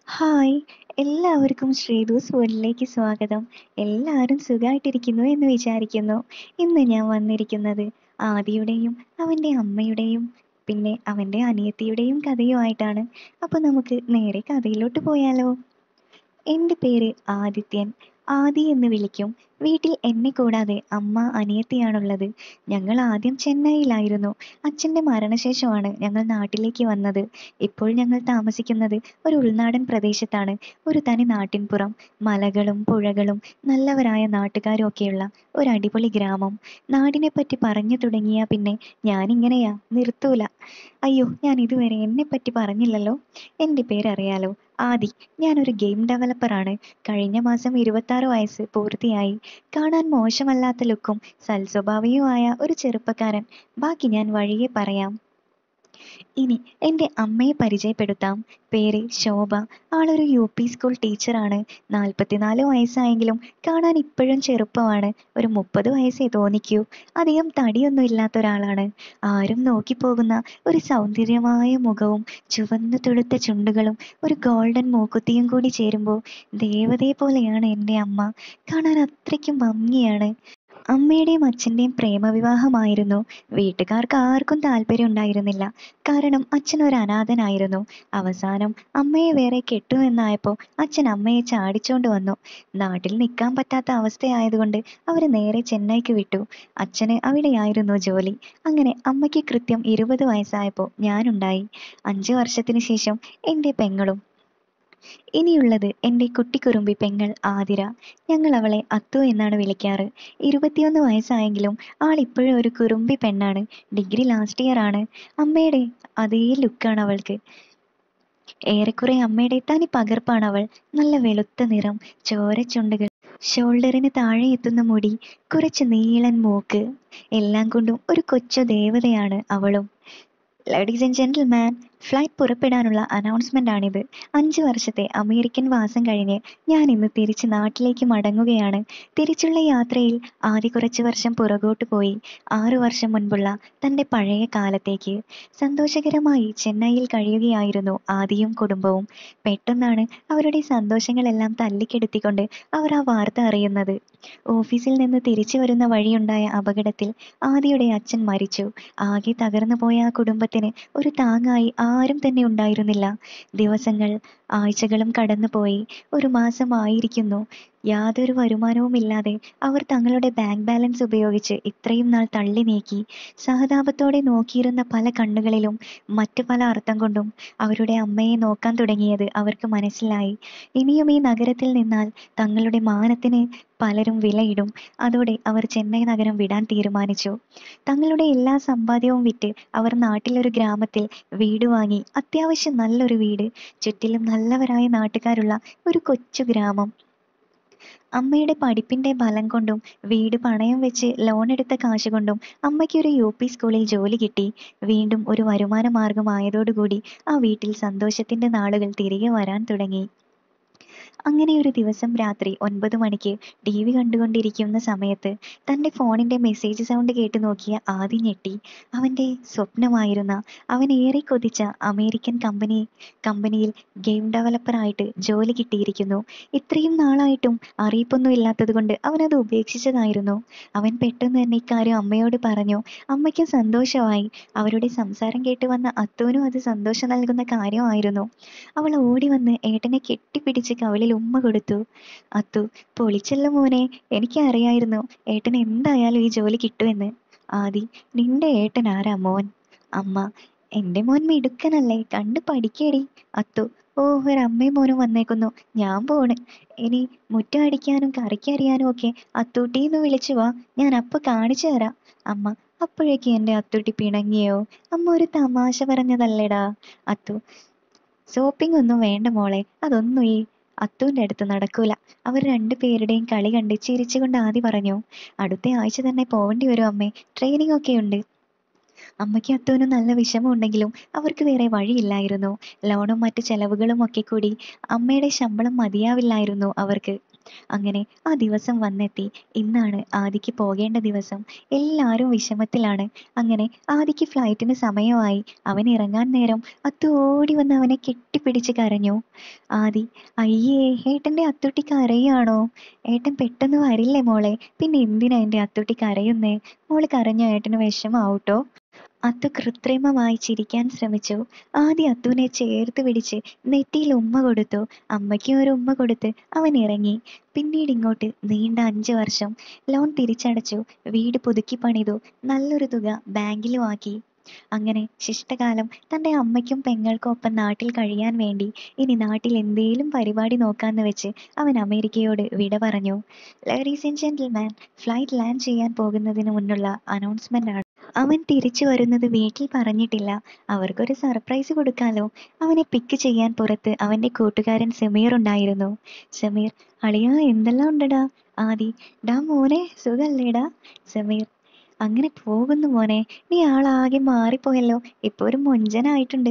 hi എല്ലാവർക്കും ശ്രീധൂസ് വേൾഡിലേക്ക് സ്വാഗതം എല്ലാവരും സുഖമായിട്ടിരിക്കുന്നു എന്ന് വിചാരിക്കുന്നു ഇന്ന് ഞാൻ വന്നിരിക്കുന്നത് ആദിയുടെയും അവൻ്റെ അമ്മയുടെയും പിന്നെ അവൻ്റെ അനിയത്തിയുടെയും കഥയുമായിട്ടാണ് അപ്പോൾ നമുക്ക് നേരെ കഥയിലോട്ട് പോയാലോ എൻ്റെ പേര് ആദിത്യൻ ആദി എന്ന് വിളിക്കും വീട്ടിൽ എന്നെ കൂടാതെ അമ്മ അനിയത്തിയാണുള്ളത് ഞങ്ങൾ ആദ്യം ചെന്നൈയിലായിരുന്നു അച്ഛൻ്റെ മരണശേഷമാണ് ഞങ്ങൾ നാട്ടിലേക്ക് വന്നത് ഇപ്പോൾ ഞങ്ങൾ താമസിക്കുന്നത് ഒരു ഉൾനാടൻ പ്രദേശത്താണ് ഒരു തനി നാട്ടിൻപുറം മലകളും പുഴകളും നല്ലവരായ നാട്ടുകാരും ഒക്കെയുള്ള ഒരു അടിപൊളി ഗ്രാമം നാടിനെ പറ്റി പറഞ്ഞു തുടങ്ങിയാ പിന്നെ ഞാനിങ്ങനെയാ നിർത്തൂല അയ്യോ ഞാൻ ഇതുവരെ എന്നെ പറ്റി പറഞ്ഞില്ലല്ലോ എൻ്റെ പേരറിയാലോ ആദി ഞാനൊരു ഗെയിം ഡെവലപ്പറാണ് കഴിഞ്ഞ മാസം ഇരുപത്താറ് വയസ്സ് പൂർത്തിയായി കാണാൻ മോശമല്ലാത്ത ലുക്കും സൽസ്വഭാവിയുമായ ഒരു ചെറുപ്പക്കാരൻ ബാക്കി ഞാൻ വഴിയെ പറയാം ഇനി എൻ്റെ അമ്മയെ പരിചയപ്പെടുത്താം പേര് ശോഭ ആളൊരു യു പി സ്കൂൾ ടീച്ചറാണ് നാൽപ്പത്തിനാല് വയസ്സായെങ്കിലും കാണാൻ ഇപ്പോഴും ചെറുപ്പമാണ് ഒരു മുപ്പത് വയസ്സേ തോന്നിക്കൂ അധികം തടിയൊന്നും ഇല്ലാത്ത ഒരാളാണ് ആരും നോക്കിപ്പോകുന്ന ഒരു സൗന്ദര്യമായ മുഖവും ചുവന്നു തുടുത്ത ചുണ്ടുകളും ഒരു ഗോൾഡൻ മൂക്കുത്തിയും കൂടി ചേരുമ്പോൾ ദേവതയെ പോലെയാണ് എൻ്റെ അമ്മ കാണാൻ അത്രയ്ക്കും ഭംഗിയാണ് അമ്മയുടെയും അച്ഛൻ്റെയും പ്രേമവിവാഹമായിരുന്നു വീട്ടുകാർക്ക് ആർക്കും താല്പര്യം ഉണ്ടായിരുന്നില്ല കാരണം അച്ഛൻ ഒരു അനാഥനായിരുന്നു അവസാനം അമ്മയെ വേറെ കെട്ടുമെന്നായപ്പോൾ അച്ഛൻ അമ്മയെ ചാടിച്ചോണ്ട് വന്നു നാട്ടിൽ നിൽക്കാൻ പറ്റാത്ത അവസ്ഥയായതുകൊണ്ട് അവർ നേരെ ചെന്നൈക്ക് വിട്ടു അച്ഛന് അവിടെയായിരുന്നു ജോലി അങ്ങനെ അമ്മയ്ക്ക് കൃത്യം ഇരുപത് വയസ്സായപ്പോൾ ഞാനുണ്ടായി അഞ്ച് വർഷത്തിന് ശേഷം എൻ്റെ പെങ്ങളും ഇനിയുള്ളത് എൻ്റെ കുട്ടിക്കുറുമ്പി പെങ്ങൾ ആതിര ഞങ്ങൾ അവളെ അത്തു എന്നാണ് വിളിക്കാറ് ഇരുപത്തിയൊന്ന് വയസ്സായെങ്കിലും ആൾ ഇപ്പോഴും ഒരു കുറുമ്പി പെണ്ണാണ് ഡിഗ്രി ലാസ്റ്റ് ഇയർ ആണ് അമ്മയുടെ അതേ ലുക്കാണ് അവൾക്ക് ഏറെക്കുറെ അമ്മയുടെ തനി പകർപ്പാണ് അവൾ നല്ല വെളുത്ത നിറം ചോരച്ചുണ്ടുകൾ ഷോൾഡറിന് താഴെ എത്തുന്ന മുടി കുറച്ച് നീളൻ മൂക്ക് എല്ലാം കൊണ്ടും ഒരു കൊച്ചു ദേവതയാണ് അവളും ലേഡീസ് ആൻഡ് ജെന്റിൽമാൻ ഫ്ലൈറ്റ് പുറപ്പെടാനുള്ള അനൗൺസ്മെന്റ് ആണിത് അഞ്ച് വർഷത്തെ അമേരിക്കൻ വാസം കഴിഞ്ഞ് ഞാൻ ഇന്ന് തിരിച്ച് നാട്ടിലേക്ക് മടങ്ങുകയാണ് തിരിച്ചുള്ള യാത്രയിൽ ആദ്യ കുറച്ച് വർഷം പുറകോട്ട് പോയി ആറു വർഷം മുൻപുള്ള തൻ്റെ പഴയ കാലത്തേക്ക് സന്തോഷകരമായി ചെന്നൈയിൽ കഴിയുകയായിരുന്നു ആദിയും കുടുംബവും പെട്ടെന്നാണ് അവരുടെ സന്തോഷങ്ങളെല്ലാം തല്ലിക്കെടുത്തിക്കൊണ്ട് അവർ ആ വാർത്ത അറിയുന്നത് ഓഫീസിൽ നിന്ന് തിരിച്ചു വരുന്ന വഴിയുണ്ടായ അപകടത്തിൽ ആദിയുടെ അച്ഛൻ മരിച്ചു ആകെ തകർന്നു പോയ ആ കുടുംബത്തിന് ഒരു താങ്ങായി ആരും തന്നെ ഉണ്ടായിരുന്നില്ല ദിവസങ്ങൾ ആഴ്ചകളും കടന്നുപോയി ഒരു മാസം ആയിരിക്കുന്നു യാതൊരു വരുമാനവുമില്ലാതെ അവർ തങ്ങളുടെ ബാങ്ക് ബാലൻസ് ഉപയോഗിച്ച് ഇത്രയും നാൾ തള്ളി നീക്കി സഹതാപത്തോടെ നോക്കിയിരുന്ന പല കണ്ണുകളിലും മറ്റു പല അർത്ഥം കൊണ്ടും അവരുടെ അമ്മയെ നോക്കാൻ തുടങ്ങിയത് അവർക്ക് മനസ്സിലായി ഇനിയും ഈ നഗരത്തിൽ നിന്നാൽ തങ്ങളുടെ മാനത്തിന് പലരും വിലയിടും അതോടെ അവർ ചെന്നൈ നഗരം വിടാൻ തീരുമാനിച്ചു തങ്ങളുടെ എല്ലാ സമ്പാദ്യവും വിറ്റ് അവർ നാട്ടിലൊരു ഗ്രാമത്തിൽ വീട് വാങ്ങി അത്യാവശ്യം നല്ലൊരു വീട് ചുറ്റിലും നല്ലവരായ നാട്ടുകാരുള്ള ഒരു കൊച്ചു ഗ്രാമം അമ്മയുടെ പഠിപ്പിന്റെ ബലം കൊണ്ടും വീട് പണയം വെച്ച് ലോൺ എടുത്ത കാശ് കൊണ്ടും അമ്മയ്ക്ക് ഒരു യു പി സ്കൂളിൽ ജോലി കിട്ടി വീണ്ടും ഒരു വരുമാന മാർഗമായതോടുകൂടി ആ വീട്ടിൽ സന്തോഷത്തിന്റെ നാളുകൾ തിരികെ വരാൻ തുടങ്ങി അങ്ങനെ ഒരു ദിവസം രാത്രി ഒൻപത് മണിക്ക് ടി വി കണ്ടുകൊണ്ടിരിക്കുന്ന സമയത്ത് തൻ്റെ ഫോണിൻ്റെ മെസ്സേജ് സൗണ്ട് കേട്ട് നോക്കിയ ആദി ഞെട്ടി അവൻ്റെ സ്വപ്നമായിരുന്ന അവൻ ഏറെ കൊതിച്ച അമേരിക്കൻ കമ്പനി കമ്പനിയിൽ ഗെയിം ഡെവലപ്പറായിട്ട് ജോലി കിട്ടിയിരിക്കുന്നു ഇത്രയും നാളായിട്ടും അറിയിപ്പൊന്നും ഇല്ലാത്തത് കൊണ്ട് അവനത് ഉപേക്ഷിച്ചതായിരുന്നു അവൻ പെട്ടെന്ന് തന്നെ ഇക്കാര്യം അമ്മയോട് പറഞ്ഞു അമ്മയ്ക്കും സന്തോഷമായി അവരുടെ സംസാരം കേട്ട് വന്ന അത്തുവിനും അത് സന്തോഷം നൽകുന്ന കാര്യമായിരുന്നു അവൾ ഓടി വന്ന് ഏട്ടനെ കെട്ടിപ്പിടിച്ച് കവിളിൽ ഉമ്മ കൊടുത്തു അത്തു പൊളിച്ചല്ലോ മോനെ എനിക്ക് അറിയായിരുന്നു ഏട്ടൻ എന്തായാലും ഈ ജോലി കിട്ടുമെന്ന് ആദി നിന്റെ ഏട്ടൻ ആരാ മോൻ അമ്മ എൻ്റെ മോൻ മിടുക്കനല്ലേ കണ്ട് പഠിക്കേടി അത്തു ഓ ഒരമ്മയും മോനും വന്നേക്കുന്നു ഞാൻ പോണ് ഇനി മുറ്റം അടിക്കാനും കറിക്കറിയാനും ഒക്കെ അത്തൂട്ടീന്ന് വിളിച്ചു വാ ഞാൻ അപ്പൊ കാണിച്ചു തരാം അമ്മ അപ്പോഴേക്ക് എൻ്റെ അത്തൂട്ടി പിണങ്ങിയോ അമ്മ ഒരു തമാശ പറഞ്ഞതല്ലേടാ അത്തു സോപ്പിംഗ് ഒന്നും വേണ്ട മോളെ അതൊന്നും ഈ അത്തുവിൻ്റെ അടുത്ത് നടക്കൂല അവർ രണ്ടുപേരുടെയും കളി കണ്ട് ചിരിച്ചുകൊണ്ട് ആദി പറഞ്ഞു അടുത്ത ആഴ്ച തന്നെ പോവേണ്ടി വരും അമ്മേ ട്രെയിനിങ് ഒക്കെ ഉണ്ട് അമ്മയ്ക്കും അത്തുവിനും നല്ല വിഷമമുണ്ടെങ്കിലും അവർക്ക് വേറെ വഴിയില്ലായിരുന്നു ലോണും മറ്റു ചെലവുകളും ഒക്കെ കൂടി അമ്മയുടെ ശമ്പളം മതിയാവില്ലായിരുന്നു അവർക്ക് അങ്ങനെ ആ ദിവസം വന്നെത്തി ഇന്നാണ് ആദിക്ക് പോകേണ്ട ദിവസം എല്ലാവരും വിഷമത്തിലാണ് അങ്ങനെ ആദിക്ക് ഫ്ലൈറ്റിന് സമയമായി അവൻ ഇറങ്ങാൻ നേരം അത്തു ഓടി വന്ന് അവനെ കെട്ടിപ്പിടിച്ച് കരഞ്ഞു ആദി അയ്യേ ഏട്ടൻ്റെ അത്തുട്ടി കരയാണോ ഏട്ടൻ പെട്ടെന്ന് വരില്ലേ മോളെ പിന്നെ എന്തിനാ എൻ്റെ അത്തുട്ടി കരയുന്നേ മോള് കരഞ്ഞ ഏട്ടന് വിഷമാവൂട്ടോ അത്തു കൃത്രിമമായി ചിരിക്കാൻ ശ്രമിച്ചു ആദ്യം അത്തുവിനെ ചേർത്ത് പിടിച്ച് നെറ്റിയിൽ ഉമ്മ കൊടുത്തു അമ്മയ്ക്കും ഒരു ഉമ്മ കൊടുത്ത് അവൻ ഇറങ്ങി പിന്നീട് ഇങ്ങോട്ട് നീണ്ട അഞ്ച് വർഷം ലോൺ തിരിച്ചടച്ചു വീട് പുതുക്കി പണിതു നല്ലൊരു തുക ബാങ്കിലും ആക്കി അങ്ങനെ ശിഷ്ടകാലം തൻ്റെ അമ്മയ്ക്കും പെങ്ങൾക്കും ഒപ്പം നാട്ടിൽ കഴിയാൻ വേണ്ടി ഇനി നാട്ടിൽ എന്തേലും പരിപാടി നോക്കാന്ന് വെച്ച് അവൻ അമേരിക്കയോട് വിട പറഞ്ഞു ladies and gentleman flight land ചെയ്യാൻ പോകുന്നതിന് മുന്നുള്ള അനൗൺസ്മെന്റ് ആണ് അവൻ തിരിച്ചു വരുന്നത് വീട്ടിൽ പറഞ്ഞിട്ടില്ല അവർക്കൊരു സർപ്രൈസ് കൊടുക്കാലോ അവനെ പിക്ക് ചെയ്യാൻ പുറത്ത് അവന്റെ കൂട്ടുകാരൻ സമീർ ഉണ്ടായിരുന്നു സമീർ അളിയാ എന്തെല്ലാം ഉണ്ടടാ ആദി ഡാ മോനെ സുഖല്ലേടാ സമീർ അങ്ങനെ പോകുന്നു മോനെ നീ ആളാകെ മാറിപ്പോയല്ലോ ഇപ്പൊ ഒരു മൊഞ്ചനായിട്ടുണ്ട്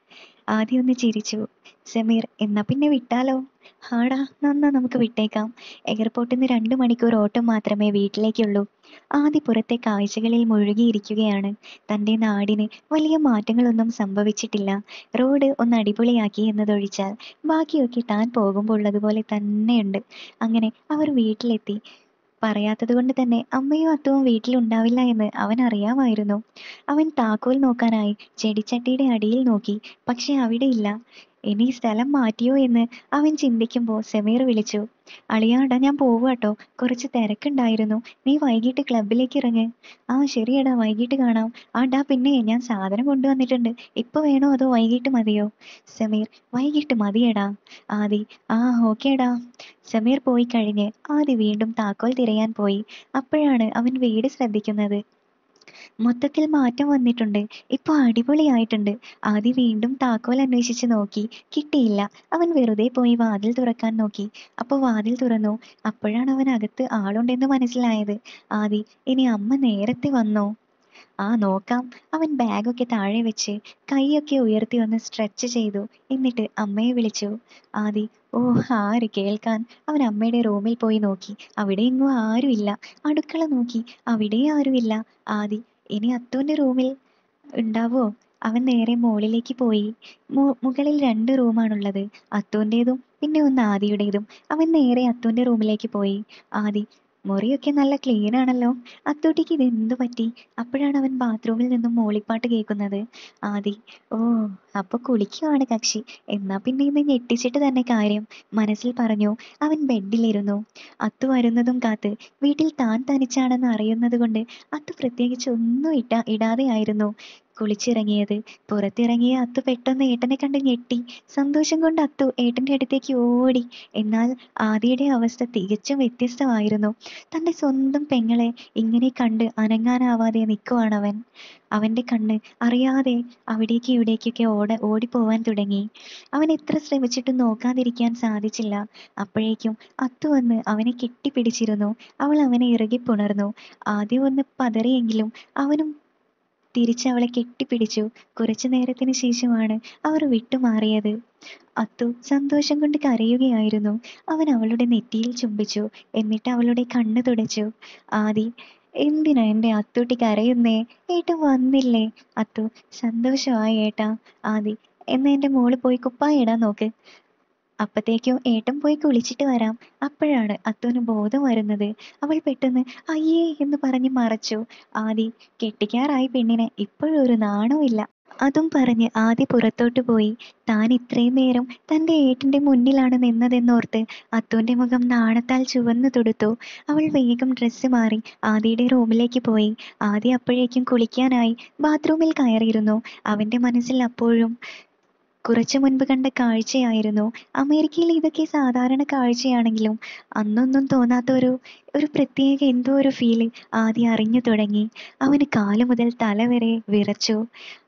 ആദ്യം ഒന്ന് ചിരിച്ചു സമീർ എന്നാ പിന്നെ വിട്ടാലോ ആടാ നന്നാ നമുക്ക് വിട്ടേക്കാം എയർപോർട്ടിൽ നിന്ന് രണ്ട് മണിക്കൂർ ഓട്ടം മാത്രമേ വീട്ടിലേക്കുള്ളൂ ആദ്യ പുറത്തെ കാഴ്ചകളിൽ മുഴുകിയിരിക്കുകയാണ് തൻ്റെ നാടിന് വലിയ മാറ്റങ്ങളൊന്നും സംഭവിച്ചിട്ടില്ല റോഡ് ഒന്ന് അടിപൊളിയാക്കി എന്നതൊഴിച്ചാൽ ബാക്കിയൊക്കെ താൻ പോകുമ്പോൾ ഉള്ളതുപോലെ തന്നെയുണ്ട് അങ്ങനെ അവർ വീട്ടിലെത്തി പറയാത്തത് കൊണ്ട് തന്നെ അമ്മയും അത്തവും വീട്ടിലുണ്ടാവില്ല എന്ന് അവൻ അറിയാമായിരുന്നു അവൻ താക്കോൽ നോക്കാനായി ചെടിച്ചട്ടിയുടെ അടിയിൽ നോക്കി പക്ഷെ അവിടെ ഇല്ല ഇനി സ്ഥലം മാറ്റിയോ എന്ന് അവൻ ചിന്തിക്കുമ്പോൾ സമീർ വിളിച്ചു അളിയാടാ ഞാൻ പോവാട്ടോ കുറച്ച് തിരക്കുണ്ടായിരുന്നു നീ വൈകിട്ട് ക്ലബിലേക്ക് ഇറങ്ങ് ആ ശരിയെടാ വൈകിട്ട് കാണാം ആ ഡാ പിന്നെ ഞാൻ സാധനം കൊണ്ടുവന്നിട്ടുണ്ട് ഇപ്പൊ വേണോ അതോ വൈകിട്ട് മതിയോ സമീർ വൈകിട്ട് മതിയെടാ ആദി ആ ഓക്കേടാ സമീർ പോയി കഴിഞ്ഞ് ആദി വീണ്ടും താക്കോൽ തിരയാൻ പോയി അപ്പോഴാണ് അവൻ വീട് ശ്രദ്ധിക്കുന്നത് മൊത്തത്തിൽ മാറ്റം വന്നിട്ടുണ്ട് ഇപ്പൊ അടിപൊളിയായിട്ടുണ്ട് ആദി വീണ്ടും താക്കോൽ അന്വേഷിച്ച് നോക്കി കിട്ടിയില്ല അവൻ വെറുതെ പോയി വാതിൽ തുറക്കാൻ നോക്കി അപ്പോൾ വാതിൽ തുറന്നു അപ്പോഴാണ് അവൻ അകത്ത് ആളുണ്ടെന്ന് മനസ്സിലായത് ആദി ഇനി അമ്മ നേരത്തെ വന്നോ ആ നോക്കാം അവൻ ബാഗൊക്കെ താഴെ വെച്ച് കൈയൊക്കെ ഉയർത്തി ഒന്ന് സ്ട്രെച്ച് ചെയ്തു എന്നിട്ട് അമ്മയെ വിളിച്ചു ആദി ഓ ആര് കേൾക്കാൻ അവൻ അമ്മയുടെ റൂമിൽ പോയി നോക്കി അവിടെ എങ്ങും ആരുമില്ല അടുക്കള നോക്കി അവിടെ ആരുമില്ല ആദി ഇനി അത്തുവിന്റെ റൂമിൽ ഉണ്ടാവോ അവൻ നേരെ മുകളിലേക്ക് പോയി മു- മുകളിൽ രണ്ട് റൂമാണുള്ളത് അത്തുവിൻ്റെതും പിന്നെ ഒന്ന് ആദിയുടേതും അവൻ നേരെ അത്തുവിന്റെ റൂമിലേക്ക് പോയി ആദി മുറിയൊക്കെ നല്ല ക്ലീൻ ആണല്ലോ അത്തൂട്ടിക്ക് ഇത് എന്തു പറ്റി അപ്പോഴാണ് അവൻ ബാത്റൂമിൽ നിന്നും മൂളിപ്പാട്ട് കേൾക്കുന്നത് ആദി ഓ അപ്പൊ കുളിക്കുവാണ് കക്ഷി എന്നാ പിന്നെ ഇന്ന് ഞെട്ടിച്ചിട്ട് തന്നെ കാര്യം മനസ്സിൽ പറഞ്ഞു അവൻ ബെഡിലിരുന്നു അത്തു വരുന്നതും കാത്ത് വീട്ടിൽ താൻ തനിച്ചാണെന്ന് അറിയുന്നത് കൊണ്ട് അത്തു പ്രത്യേകിച്ച് ഒന്നും ഇട്ട ഇടാതെയായിരുന്നു കുളിച്ചിറങ്ങിയത് പുറത്തിറങ്ങിയ അത്തു പെട്ടെന്ന് ഏട്ടനെ കണ്ട് ഞെട്ടി സന്തോഷം കൊണ്ട് അത്തു ഏട്ടന്റെ അടുത്തേക്ക് ഓടി എന്നാൽ ആദിയുടെ അവസ്ഥ തികച്ചും വ്യത്യസ്തമായിരുന്നു തന്റെ സ്വന്തം പെങ്ങളെ ഇങ്ങനെ കണ്ട് അനങ്ങാനാവാതെ നിൽക്കുവാണവൻ അവന്റെ കണ്ണ് അറിയാതെ അവിടേക്ക് ഇവിടേക്കൊക്കെ ഓട ഓടിപ്പോവാൻ തുടങ്ങി അവൻ എത്ര ശ്രമിച്ചിട്ടും നോക്കാതിരിക്കാൻ സാധിച്ചില്ല അപ്പോഴേക്കും അത്തു വന്ന് അവനെ കെട്ടിപ്പിടിച്ചിരുന്നു അവൾ അവനെ ഇറുകി പുണർന്നു ആദ്യം ഒന്ന് പതറിയെങ്കിലും അവനും തിരിച്ച് അവളെ കെട്ടിപ്പിടിച്ചു കുറച്ചു നേരത്തിന് ശേഷമാണ് അവർ വിട്ടുമാറിയത് അത്തു സന്തോഷം കൊണ്ട് കരയുകയായിരുന്നു അവൻ അവളുടെ നെറ്റിയിൽ ചുംബിച്ചു എന്നിട്ട് അവളുടെ കണ്ണ് തുടച്ചു ആദി എന്തിനാ എൻ്റെ അത്തൂട്ടി കരയുന്നേ ഏട്ടൻ വന്നില്ലേ അത്തു സന്തോഷമായി ഏട്ടാ ആദി എന്നാ എൻ്റെ മോള് പോയി കുപ്പായ ഇടാൻ നോക്ക് അപ്പത്തേക്കും ഏട്ടൻ പോയി കുളിച്ചിട്ട് വരാം അപ്പോഴാണ് അത്തുവിന് ബോധം വരുന്നത് അവൾ പെട്ടെന്ന് അയ്യേ എന്ന് പറഞ്ഞ് മറച്ചു ആദി കെട്ടിക്കാറായി പെണ്ണിന് ഇപ്പോഴൊരു നാണവുമില്ല അതും പറഞ്ഞ് ആദി പുറത്തോട്ട് പോയി താൻ ഇത്രയും നേരം തൻ്റെ ഏട്ടൻ്റെ മുന്നിലാണ് നിന്നതെന്നോർത്ത് അത്തുവിൻ്റെ മുഖം നാണത്താൽ ചുവന്നു തുടുത്തു അവൾ വേഗം ഡ്രസ്സ് മാറി ആദിയുടെ റൂമിലേക്ക് പോയി ആദി അപ്പോഴേക്കും കുളിക്കാനായി ബാത്റൂമിൽ കയറിയിരുന്നു അവൻ്റെ മനസ്സിൽ അപ്പോഴും കുറച്ചു മുൻപ് കണ്ട കാഴ്ചയായിരുന്നു അമേരിക്കയിൽ ഇതൊക്കെ സാധാരണ കാഴ്ചയാണെങ്കിലും അന്നൊന്നും തോന്നാത്ത ഒരു ഒരു പ്രത്യേക എന്തോ ഒരു ഫീല് ആദ്യം അറിഞ്ഞു തുടങ്ങി അവന് കാല് മുതൽ തല വരെ വിറച്ചു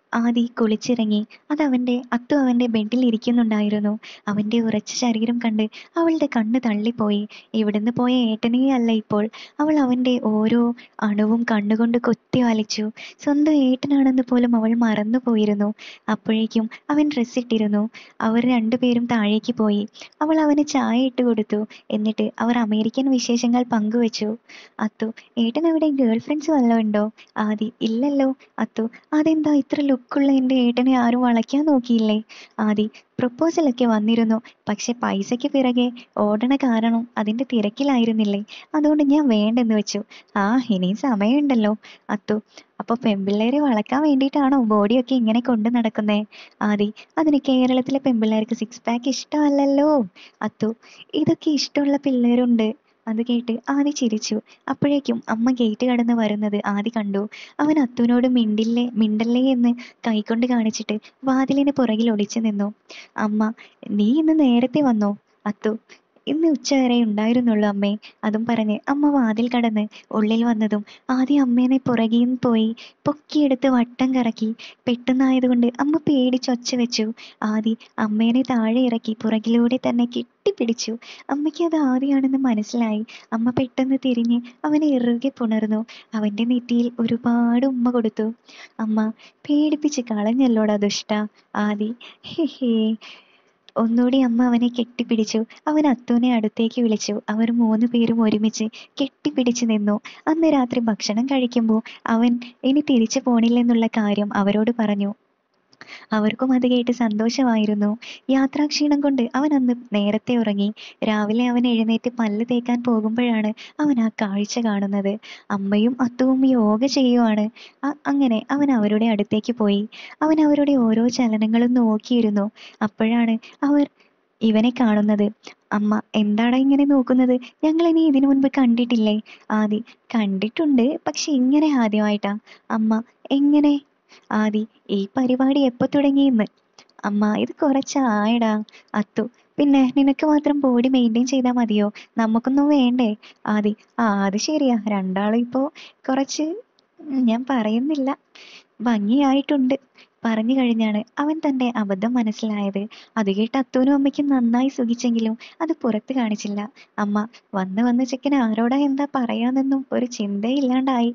ആദി കുളിച്ചിറങ്ങി അതവൻ്റെ അത്തു അവൻ്റെ ബെഡിൽ ഇരിക്കുന്നുണ്ടായിരുന്നു അവൻ്റെ ഉറച്ച ശരീരം കണ്ട് അവളുടെ കണ്ണ് തള്ളിപ്പോയി ഇവിടുന്ന് പോയ ഏട്ടനേ അല്ല ഇപ്പോൾ അവൾ അവൻ്റെ ഓരോ അണുവും കണ്ണുകൊണ്ട് കൊത്തി വലിച്ചു സ്വന്തം ഏട്ടനാണെന്ന് പോലും അവൾ മറന്നു പോയിരുന്നു അപ്പോഴേക്കും അവൻ ഡ്രസ്സ് ഇട്ടിരുന്നു അവർ രണ്ടുപേരും താഴേക്ക് പോയി അവൾ അവന് ചായ ഇട്ട് കൊടുത്തു എന്നിട്ട് അവർ അമേരിക്കൻ വിശേഷങ്ങൾ പങ്കുവച്ചു അത്തു ഏട്ടൻ അവിടെ ഗേൾ ഫ്രണ്ട്സ് വല്ലതും ഉണ്ടോ ആദി ഇല്ലല്ലോ അത്തു അതെന്താ ഇത്ര ലുക്കുള്ള എൻ്റെ ഏട്ടനെ ആരും വളയ്ക്കാൻ നോക്കിയില്ലേ ആദി പ്രപ്പോസലൊക്കെ വന്നിരുന്നു പക്ഷെ പൈസയ്ക്ക് പിറകെ ഓടണ കാരണം അതിൻ്റെ തിരക്കിലായിരുന്നില്ലേ അതുകൊണ്ട് ഞാൻ വേണ്ടെന്ന് വെച്ചു ആ ഇനിയും സമയമുണ്ടല്ലോ അത്തു അപ്പൊ പെൺപിള്ളേരെ വളക്കാൻ വേണ്ടിയിട്ടാണോ ബോഡിയൊക്കെ ഇങ്ങനെ കൊണ്ട് നടക്കുന്നേ ആദി അതിന് കേരളത്തിലെ പെൺപിള്ളേർക്ക് സിക്സ് പാക്ക് ഇഷ്ടമല്ലല്ലോ അത്തു ഇതൊക്കെ ഇഷ്ടമുള്ള പിള്ളേരുണ്ട് അത് കേട്ട് ആദി ചിരിച്ചു അപ്പോഴേക്കും അമ്മ ഗേറ്റ് കടന്ന് വരുന്നത് ആദി കണ്ടു അവൻ അത്തുവിനോട് മിണ്ടില്ലേ മിണ്ടല്ലേ എന്ന് കൈകൊണ്ട് കാണിച്ചിട്ട് വാതിലിന് പുറകിൽ ഒളിച്ചു നിന്നു അമ്മ നീ ഇന്ന് നേരത്തെ വന്നോ അത്തു ഇന്ന് ഉച്ചവരെ ഉണ്ടായിരുന്നുള്ളൂ അമ്മേ അതും പറഞ്ഞ് അമ്മ വാതിൽ കടന്ന് ഉള്ളിൽ വന്നതും ആദ്യം അമ്മേനെ പുറകിൽ പോയി പൊക്കിയെടുത്ത് വട്ടം കറക്കി പെട്ടെന്നായതുകൊണ്ട് അമ്മ പേടിച്ചൊച്ച വെച്ചു ആദി അമ്മേനെ താഴെ ഇറക്കി പുറകിലൂടെ തന്നെ കെട്ടിപ്പിടിച്ചു അമ്മയ്ക്ക് അത് ആദിയാണെന്ന് മനസ്സിലായി അമ്മ പെട്ടെന്ന് തിരിഞ്ഞ് അവനെ ഇറുകെ പുണർന്നു അവൻ്റെ നെറ്റിയിൽ ഒരുപാട് ഉമ്മ കൊടുത്തു അമ്മ പേടിപ്പിച്ച് കളഞ്ഞല്ലോടാ ദുഷ്ട ആദി ഹേ ഹേ ഒന്നുകൂടി അമ്മ അവനെ കെട്ടിപ്പിടിച്ചു അവൻ അത്തുവിനെ അടുത്തേക്ക് വിളിച്ചു അവർ മൂന്ന് പേരും ഒരുമിച്ച് കെട്ടിപ്പിടിച്ചു നിന്നു അന്ന് രാത്രി ഭക്ഷണം കഴിക്കുമ്പോൾ അവൻ ഇനി തിരിച്ചു പോണില്ലെന്നുള്ള കാര്യം അവരോട് പറഞ്ഞു അവർക്കും അത് കേട്ട് സന്തോഷമായിരുന്നു യാത്രാക്ഷീണം കൊണ്ട് അവൻ അന്ന് നേരത്തെ ഉറങ്ങി രാവിലെ അവൻ എഴുന്നേറ്റ് പല്ല് തേക്കാൻ പോകുമ്പോഴാണ് അവൻ ആ കാഴ്ച കാണുന്നത് അമ്മയും അത്തുവും യോഗ ചെയ്യുവാണ് അ- അങ്ങനെ അവൻ അവരുടെ അടുത്തേക്ക് പോയി അവൻ അവരുടെ ഓരോ ചലനങ്ങളും നോക്കിയിരുന്നു അപ്പോഴാണ് അവർ ഇവനെ കാണുന്നത് അമ്മ എന്താടാ ഇങ്ങനെ നോക്കുന്നത് ഞങ്ങൾ ഇനി ഇതിനു മുൻപ് കണ്ടിട്ടില്ലേ ആദി കണ്ടിട്ടുണ്ട് പക്ഷെ ഇങ്ങനെ ആദ്യമായിട്ടാ അമ്മ എങ്ങനെ ആദി ഈ പരിപാടി എപ്പോ തുടങ്ങിയെന്ന് അമ്മ ഇത് കുറച്ചായടാ അത്തു പിന്നെ നിനക്ക് മാത്രം ബോഡി മെയിൻറ്റെയിൻ ചെയ്താൽ മതിയോ നമുക്കൊന്നും വേണ്ടേ ആദി ആ അത് ശരിയാ രണ്ടാളും ഇപ്പോ കുറച്ച് ഉം, ഞാൻ പറയുന്നില്ല ഭംഗിയായിട്ടുണ്ട് പറഞ്ഞു കഴിഞ്ഞാണ് അവൻ തന്റെ അബദ്ധം മനസ്സിലായത് അത് കേട്ട് അത്തൂനും അമ്മയ്ക്കും നന്നായി സുഖിച്ചെങ്കിലും അത് പുറത്ത് കാണിച്ചില്ല അമ്മ വന്ന് വന്ന് ചെക്കൻ ആരോടാ എന്താ പറയാന്നെന്നും ഒരു ചിന്തയില്ലാണ്ടായി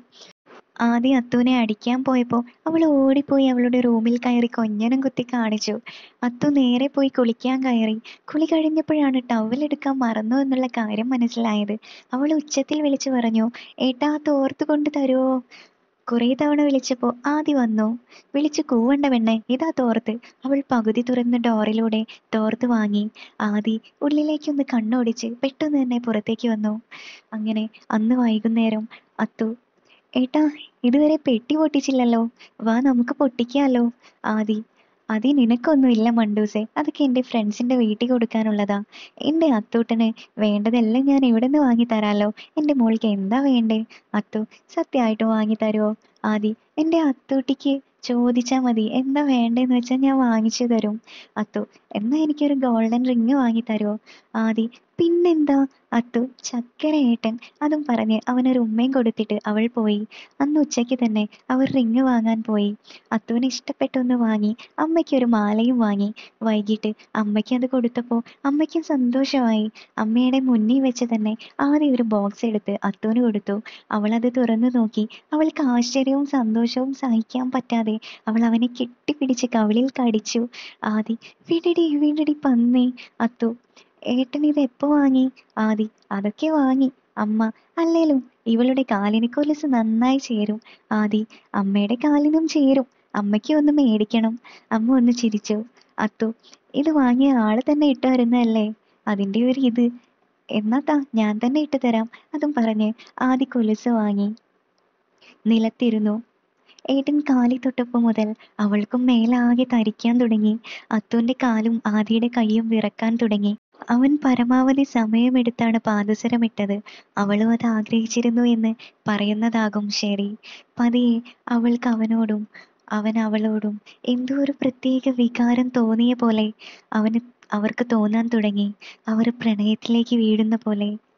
ആദ്യം അത്തുവിനെ അടിക്കാൻ പോയപ്പോ അവൾ ഓടിപ്പോയി അവളുടെ റൂമിൽ കയറി കൊഞ്ഞനം കുത്തി കാണിച്ചു അത്തു നേരെ പോയി കുളിക്കാൻ കയറി കുളി കഴിഞ്ഞപ്പോഴാണ് ടവൽ എടുക്കാൻ മറന്നു എന്നുള്ള കാര്യം മനസ്സിലായത് അവൾ ഉച്ചത്തിൽ വിളിച്ചു പറഞ്ഞു ഏട്ടാ ആ തോർത്ത് കൊണ്ട് തരുവോ കുറേ തവണ വിളിച്ചപ്പോ ആദി വന്നു വിളിച്ചു കൂവണ്ട പെണ്ണെ ഇതാ തോർത്ത് അവൾ പകുതി തുറന്ന ഡോറിലൂടെ തോർത്ത് വാങ്ങി ആദി ഉള്ളിലേക്കൊന്ന് കണ്ണോടിച്ച് പെട്ടെന്ന് തന്നെ പുറത്തേക്ക് വന്നു അങ്ങനെ അന്ന് വൈകുന്നേരം അത്തു ഏട്ടാ ഇതുവരെ പെട്ടി പൊട്ടിച്ചില്ലല്ലോ വാ നമുക്ക് പൊട്ടിക്കാലോ ആദി അതി നിനക്കൊന്നും ഇല്ല മണ്ടൂസേ അതൊക്കെ എൻ്റെ ഫ്രണ്ട്സിൻ്റെ വീട്ടിൽ കൊടുക്കാനുള്ളതാ എൻ്റെ അത്തൂട്ടന് വേണ്ടതെല്ലാം ഞാൻ ഇവിടെ നിന്ന് വാങ്ങി തരാലോ എൻ്റെ മോൾക്ക് എന്താ വേണ്ടേ അത്തു സത്യമായിട്ട് വാങ്ങി തരുമോ ആദി എൻ്റെ അത്തൂട്ടിക്ക് ചോദിച്ചാൽ മതി എന്താ വേണ്ടേന്ന് വെച്ചാൽ ഞാൻ വാങ്ങിച്ചു തരും അത്തു എന്നാ എനിക്കൊരു ഗോൾഡൻ റിങ് വാങ്ങി തരുമോ ആദി പിന്നെന്താ അത്തു ചക്കര ഏട്ടൻ അതും പറഞ്ഞ് അവനൊരു ഉമ്മയും കൊടുത്തിട്ട് അവൾ പോയി അന്ന് ഉച്ചയ്ക്ക് തന്നെ അവർ റിങ് വാങ്ങാൻ പോയി അത്തുവിന് ഇഷ്ടപ്പെട്ടൊന്ന് വാങ്ങി അമ്മയ്ക്ക് ഒരു മാലയും വാങ്ങി വൈകിട്ട് അമ്മയ്ക്ക് അത് കൊടുത്തപ്പോൾ അമ്മയ്ക്കും സന്തോഷമായി അമ്മയുടെ മുന്നിൽ വെച്ച് തന്നെ ആദ്യം ഒരു ബോക്സ് എടുത്ത് അത്തുവിന് കൊടുത്തു അവൾ അത് തുറന്നു നോക്കി അവൾക്ക് ആശ്ചര്യവും സന്തോഷവും സഹിക്കാൻ പറ്റാതെ അവൾ അവനെ കെട്ടിപ്പിടിച്ച് കവിളിൽ കടിച്ചു ആദി വിടടി വിടടി പന്നി അത്തു ഏട്ടൻ ഇത് എപ്പോ വാങ്ങി ആദി അതൊക്കെ വാങ്ങി അമ്മ അല്ലേലും ഇവളുടെ കാലിന് കൊലുസ് നന്നായി ചേരും ആദി അമ്മയുടെ കാലിനും ചേരും അമ്മയ്ക്ക് ഒന്ന് മേടിക്കണം അമ്മ ഒന്ന് ചിരിച്ചു അത്തു ഇത് വാങ്ങിയ ആള് തന്നെ ഇട്ട് വരുന്നതല്ലേ അതിൻ്റെ ഒരു ഇത് എന്നാ താ ഞാൻ തന്നെ ഇട്ട് തരാം അതും പറഞ്ഞ് ആദി കൊലുസ് വാങ്ങി നിലത്തിരുന്നു ഏട്ടൻ കാലി തൊട്ടപ്പോ മുതൽ അവൾക്കും മേലാകെ തരിക്കാൻ തുടങ്ങി അത്തുവിന്റെ കാലും ആദിയുടെ കൈയും വിറക്കാൻ തുടങ്ങി അവൻ പരമാവധി സമയമെടുത്താണ് പാദസരമിട്ടത് അവളും അത് ആഗ്രഹിച്ചിരുന്നു എന്ന് പറയുന്നതാകും ശരി പതിയെ അവൾക്ക് അവനോടും അവൻ അവളോടും എന്തോ ഒരു പ്രത്യേക വികാരം തോന്നിയ പോലെ അവന് അവർക്ക് തോന്നാൻ തുടങ്ങി അവർ പ്രണയത്തിലേക്ക് വീഴുന്ന പോലെ